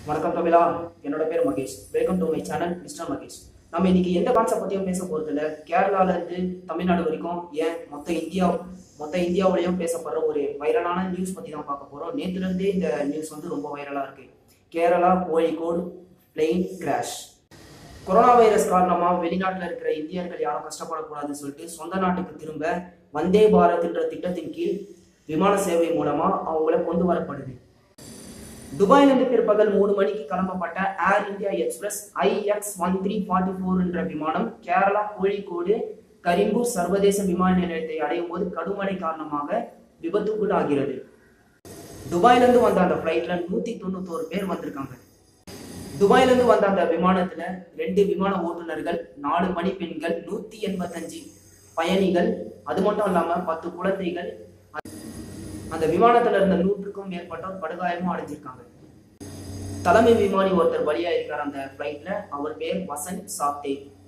வணக்கம் தமிழா என்னோட பேர் Mahesh welcome to my channel mister Mahesh நம்ம இன்னைக்கு எந்த கான்செப்ட் பற்றியும் பேச போகிறது இல்லை கேரளால இருந்து தமிழ்நாடு வரைக்கும் ஏன் மொத்த இந்தியா மொத்த இந்தியாவிலையும் பேசப்படுற ஒரு வைரலான நியூஸ் பற்றி தான் பார்க்க போகிறோம் நேற்றுலேருந்தே இந்த நியூஸ் வந்து ரொம்ப வைரலாக இருக்கு Kerala Kozhikode plane crash corona virus காரணமாக வெளிநாட்டில் இருக்கிற இந்தியர்கள் யாரும் கஷ்டப்படக்கூடாதுன்னு சொல்லிட்டு சொந்த நாட்டுக்கு திரும்ப வந்தே பாரத்ன்ற திட்டத்தின் கீழ் விமான சேவை மூலமாக அவங்கள கொண்டு வரப்படுது துபாயிலிருந்து பிற்பகல் மூணு மணிக்கு கிளம்பப்பட்ட air India express I X one three forty four என்ற விமானம் கேரளா கோழிக்கோடு கரிம்பூர் சர்வதேச விமான நிலையத்தை அடையும் போது கடுமழை காரணமாக விபத்துக்குள்ளாகிறது துபாயிலிருந்து வந்த அந்த ஃப்ளைட்ல நூத்தி தொண்ணூத்தோரு பேர் வந்திருக்காங்க துபாயிலிருந்து வந்த அந்த விமானத்துல ரெண்டு விமான ஓட்டுநர்கள் நாலு பணிப்பெண்கள் நூத்தி எண்பத்தஞ்சு பயணிகள் அது மட்டும் இல்லாம பத்து குழந்தைகள் அந்த விமானத்துல இருந்த நூற்றுக்கும் மேற்பட்டோர் படுகாயமும் அடைஞ்சிருக்காங்க தலைமை விமானி ஒருத்தர் பலியா இருக்கார் அந்த ஃபிளைட்ல அவர் பேர் வசந்த் சாப்தே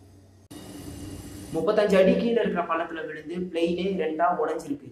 முப்பத்தஞ்சு அடி கீழே இருக்கிற பள்ளத்துல விழுந்து பிளெயினே ரெண்டா உடைஞ்சிருக்கு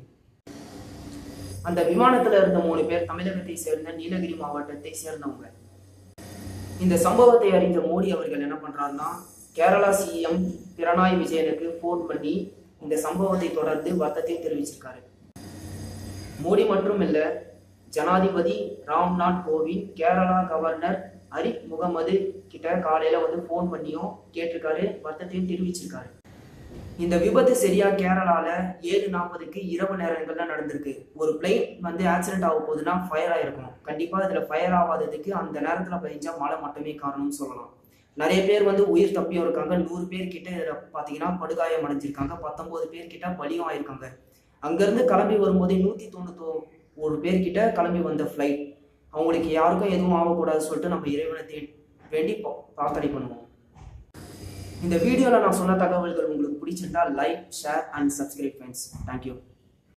அந்த விமானத்துல இருந்த மூணு பேர் தமிழகத்தை சேர்ந்த நீலகிரி மாவட்டத்தை சேர்ந்தவங்க இந்த சம்பவத்தை அறிந்த மோடி அவர்கள் என்ன பண்றாருன்னா கேரளா சிஎம் பிரணாய் விஜயனுக்கு ஃபோன் பண்ணி இந்த சம்பவத்தை தொடர்ந்து வருத்தத்தை தெரிவிச்சிருக்காரு மோடி மட்டும் இல்ல ஜனாதிபதி ராம்நாத் கோவிந்த் கேரளா கவர்னர் அரிப் முகமது கிட்ட காலையில வந்து ஃபோன் பண்ணியும் கேட்டிருக்காரு வருத்தத்தையும் தெரிவிச்சிருக்காரு இந்த விபத்து சரியா கேரளால ஏழு நாற்பதுக்கு இரவு நேரங்கள்ல நடந்திருக்கு ஒரு பிளைன் வந்து ஆக்சிடென்ட் ஆக போகுதுன்னா ஃபயர் ஆயிருக்கும் கண்டிப்பா இதுல ஃபயர் ஆகாததுக்கு அந்த நேரத்துல பெஞ்ச மழை மட்டுமே காரணம்னு சொல்லலாம் நிறைய பேர் வந்து உயிர் தப்பியும் இருக்காங்க நூறு பேர் கிட்ட இதுல பாத்தீங்கன்னா படுகாயம் அடைஞ்சிருக்காங்க பத்தொன்பது பேர் கிட்ட பலியும் ஆயிருக்காங்க அங்கேருந்து கிளம்பி வரும்போதே நூற்றி தொண்ணூத்தோ ஒரு பேர்கிட்ட கிளம்பி வந்த ஃப்ளைட் அவங்களுக்கு யாருக்கும் எதுவும் ஆகக்கூடாதுன்னு சொல்லிட்டு நம்ம இறைவனை தே வேண்டி பா- பிரார்த்தனை பண்ணுவோம் இந்த வீடியோவில் நான் சொன்ன தகவல்கள் உங்களுக்கு பிடிச்சிருந்தா like share and subscribe friends thank you